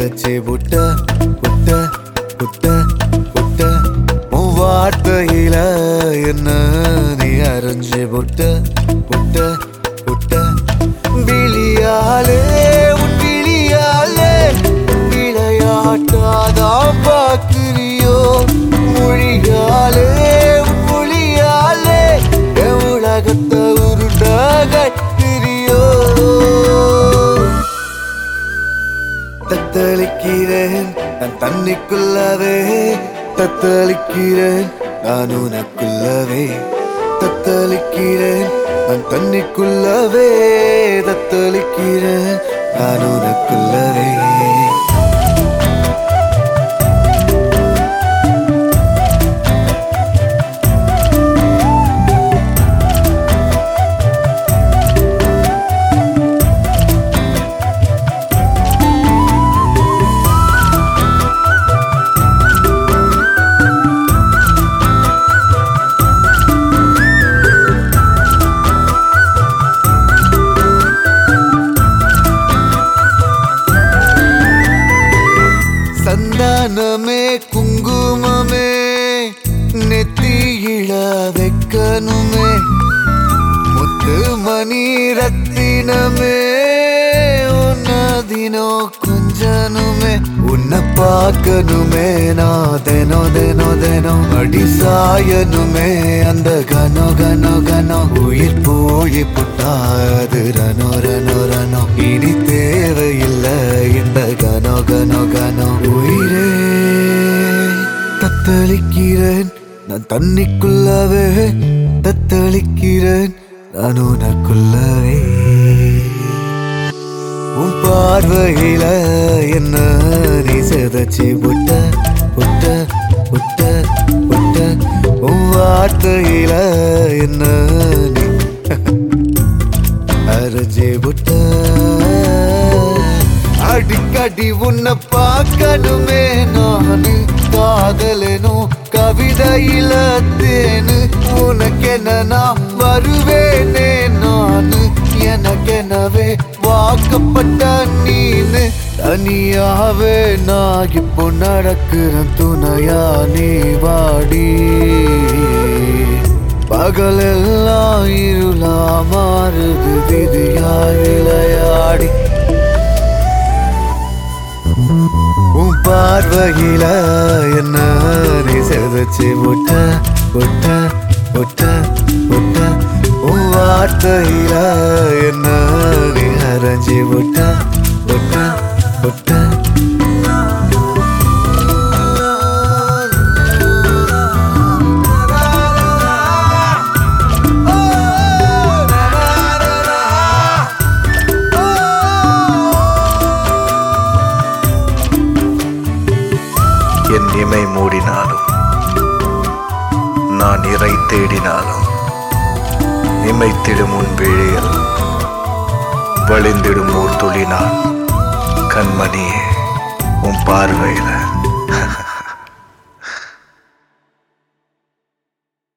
செதச்சி புட்ட புட்ட புட்ட புட்ட உன் வார்த்தையில என்ன நீ அரைஞ்சு புட்ட புட்ட புட்ட விழியாலே உன் விழியாலே விளையாட்டாதான் பார்க்கிறியோ மொழியாலே உன் மொழியாலே என் உலகத்தை உருண்டா கட்டிரியோ தத்தளிக்கிறேன் நான் தண்ணிக்குள்ளவே தத்தளிக்கிறேன் நான் உனக்குள்ளவே தத்தளிக்கிறேன் நான் தண்ணிக்குள்ளவே தத்தளிக்கிறேன் நான் உனக்குள்ளவே சந்தானமே குங்குமமே நெத்தியில வைக்கணுமே முத்து மணி ரத்தினமே உன்னதினோ குஞ்சனுமே உன்னை பார்க்கணுமே நான் தினோ தினோ தினோ அடி சாயனுமே அந்த கனோ கனோ கனோ உயிர் போய் புட்டாது ரனோ ரனோ ரனோ இனி தேவையில்லை இந்த கனோ கனோ கனோ உயிரே தத்தளிக்கிறேன் நான் தண்ணிக்குள்ளவே தத்தளிக்கிறேன் நான் உனக்குள்ளவே உன் பார்வையில என்ன நீ செதச்சி புட்ட புட்ட புட்ட புட்ட உன் வார்த்தையில என்ன நீ அரைஞ்சி புட்ட அடிக்கடி உன்னை பார்க்கணுமே நானு காதலனோ கவிதையில தேனு உனக்கென நான் வருவேனே நானு எனக்கெனவே வாக்கப்பட்ட நீனு தனியாவே நான் இப்போ நடக்கிறேன் துணையா நீ வாடி பகலெல்லாம் இருளா மாறுது விதியா விளையாடி உன் பார்வையில என்ன நீ செதச்சி முட்ட முட்ட முட்ட முட்ட உன் வார்த்தையில என்ன நீ அரைஞ்சி முட்ட முட்ட முட்ட என் இமை மூடினாலும் நான் இறை தேடினாலும் இமைத்திடும் உன் விழியில் வழிந்திடும் ஓர் துளி நான் கண்மணியே உன் பார்வையில்